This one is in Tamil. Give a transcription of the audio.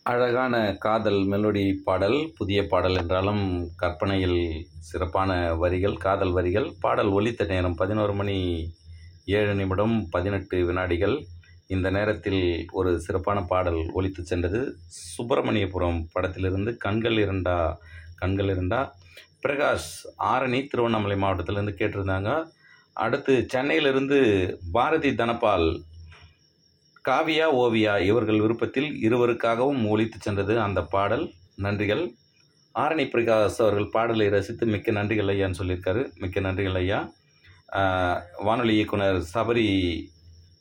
அழகான காதல் மெலோடி பாடல் புதிய பாடல் என்றாலும் கற்பனையில் சிறப்பான வரிகள் காதல் வரிகள் பாடல் ஒலித்த நேரம் பதினோரு மணி ஏழு நிமிடம் பதினெட்டு வினாடிகள் இந்த நேரத்தில் ஒரு சிறப்பான பாடல் ஒலித்து சென்றது சுப்பிரமணியபுரம் படத்திலிருந்து கண்கள் இரண்டா கண்கள் இரண்டா பிரகாஷ் ஆரணி திருவண்ணாமலை மாவட்டத்திலேருந்து கேட்டிருந்தாங்க அடுத்து சென்னையிலிருந்து பாரதி தனபால் காவியா ஓவியா இவர்கள் விருப்பத்தில் இருவருக்காகவும் ஒலித்து சென்றது அந்த பாடல் நன்றிகள் ஆரணி பிரகாஷ் அவர்கள் பாடலை ரசித்து மிக்க நன்றிகள் ஐயான்னு சொல்லியிருக்காரு மிக்க நன்றிகள் ஐயா ஆஹ் வானொலி இயக்குனர் சபரி